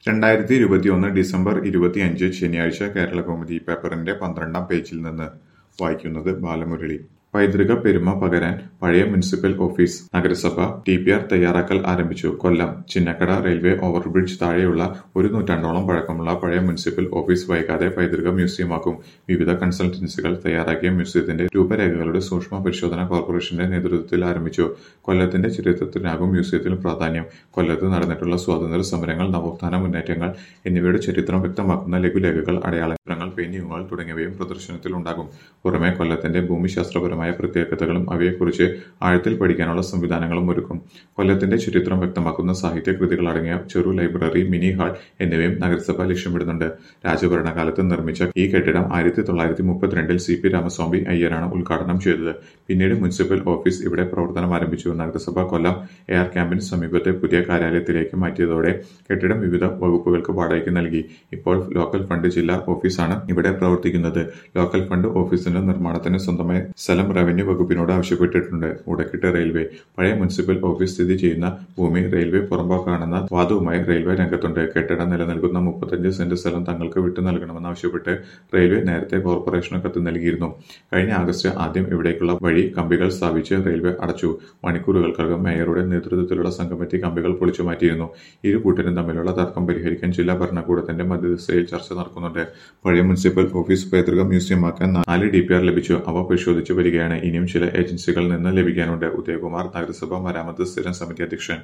രണ്ടായിരത്തി ഇരുപത്തിയൊന്ന് ഡിസംബർ ഇരുപത്തിയഞ്ച് ശനിയാഴ്ച കേരളകൗമുദി പേപ്പറിന്റെ പന്ത്രണ്ടാം പേജിൽ നിന്ന് വായിക്കുന്നത് ബാലമുരളി പൈതൃക പെരുമ പകരാൻ പഴയ മുനിസിപ്പൽ ഓഫീസ് നഗരസഭ ടി പി ആർ തയ്യാറാക്കൽ ആരംഭിച്ചു കൊല്ലം ചിന്നക്കട റെയിൽവേ ഓവർബ്രിഡ്ജ് താഴെയുള്ള ഒരു നൂറ്റാണ്ടോളം പഴക്കമുള്ള പഴയ മുനിസിപ്പൽ ഓഫീസ് വൈകാതെ പൈതൃക മ്യൂസിയമാക്കും വിവിധ കൺസൾട്ടൻസികൾ തയ്യാറാക്കിയ മ്യൂസിയത്തിന്റെ രൂപരേഖകളുടെ സൂക്ഷ്മ പരിശോധന കോർപ്പറേഷന്റെ നേതൃത്വത്തിൽ ആരംഭിച്ചു കൊല്ലത്തിന്റെ ചരിത്രത്തിനാകും മ്യൂസിയത്തിൽ പ്രാധാന്യം കൊല്ലത്ത് നടന്നിട്ടുള്ള സ്വാതന്ത്ര്യ സമരങ്ങൾ നവോത്ഥാന മുന്നേറ്റങ്ങൾ എന്നിവയുടെ ചരിത്രം വ്യക്തമാക്കുന്ന ലഘുലേഖകൾ അടയാളങ്ങൾ പെയിന്റിങ്ങുകൾ തുടങ്ങിയവയും പ്രദർശനത്തിലുണ്ടാകും പുറമെ കൊല്ലത്തിന്റെ ഭൂമിശാസ്ത്രപരമായ പ്രത്യേകതകളും അവയെക്കുറിച്ച് ആഴത്തിൽ പഠിക്കാനുള്ള സംവിധാനങ്ങളും ഒരുക്കും കൊല്ലത്തിന്റെ ചരിത്രം വ്യക്തമാക്കുന്ന സാഹിത്യ കൃതികൾ അടങ്ങിയ ചെറു ലൈബ്രറി മിനി ഹാൾ എന്നിവയും നഗരസഭ ലക്ഷ്യമിടുന്നുണ്ട് രാജഭരണകാലത്ത് നിർമ്മിച്ച ഈ കെട്ടിടം ആയിരത്തി തൊള്ളായിരത്തി മുപ്പത്തിരണ്ടിൽ സി പി രാമസ്വാമി അയ്യരാണ് ഉദ്ഘാടനം ചെയ്തത് പിന്നീട് മുനിസിപ്പൽ ഓഫീസ് ഇവിടെ പ്രവർത്തനം ആരംഭിച്ചു നഗരസഭ കൊല്ലം എയർ ക്യാമ്പിന് സമീപത്തെ പുതിയ കാര്യാലയത്തിലേക്ക് മാറ്റിയതോടെ കെട്ടിടം വിവിധ വകുപ്പുകൾക്ക് വാടകയ്ക്ക് നൽകി ഇപ്പോൾ ലോക്കൽ ഫണ്ട് ജില്ലാ ഓഫീസാണ് ഇവിടെ പ്രവർത്തിക്കുന്നത് ലോക്കൽ ഫണ്ട് ഓഫീസിന്റെ നിർമ്മാണത്തിന് സ്വന്തമായി സ്ഥലം റവന്യൂ വകുപ്പിനോട് ആവശ്യപ്പെട്ടിട്ടുണ്ട് ഉടക്കിട്ട് റെയിൽവേ പഴയ മുനിസിപ്പൽ ഓഫീസ് സ്ഥിതി ചെയ്യുന്ന ഭൂമി റെയിൽവേ പുറമ്പോക്കാണെന്ന വാദവുമായി റെയിൽവേ രംഗത്തുണ്ട് കെട്ടിടം നിലനിൽക്കുന്ന മുപ്പത്തഞ്ച് സെന്റ് സ്ഥലം തങ്ങൾക്ക് വിട്ടു നൽകണമെന്നാവശ്യപ്പെട്ട് റെയിൽവേ നേരത്തെ കോർപ്പറേഷന് കത്ത് നൽകിയിരുന്നു കഴിഞ്ഞ ആഗസ്റ്റ് ആദ്യം ഇവിടേക്കുള്ള വഴി കമ്പികൾ സ്ഥാപിച്ച് റെയിൽവേ അടച്ചു മണിക്കൂറുകൾക്കകം മേയറുടെ നേതൃത്വത്തിലുള്ള സംഘമെത്തി കമ്പികൾ പൊളിച്ചു മാറ്റിയിരുന്നു ഇരു കൂട്ടരും തമ്മിലുള്ള തർക്കം പരിഹരിക്കാൻ ജില്ലാ ഭരണകൂടത്തിന്റെ മധ്യസ്ഥയിൽ ചർച്ച നടക്കുന്നുണ്ട് പഴയ മുനിസിപ്പൽ ഓഫീസ് പൈതൃക മ്യൂസിയമാക്കാൻ നാല് ഡി പി ആർ ലഭിച്ചു അവ പരിശോധിച്ചു വരികയാണ് ഇനിയും ചില ഏജൻസികളിൽ നിന്ന് ലഭിക്കാനുണ്ട് ഉദയകുമാർ നഗരസഭ മരാമത്ത് സ്ഥിരം സമിതി അധ്യക്ഷൻ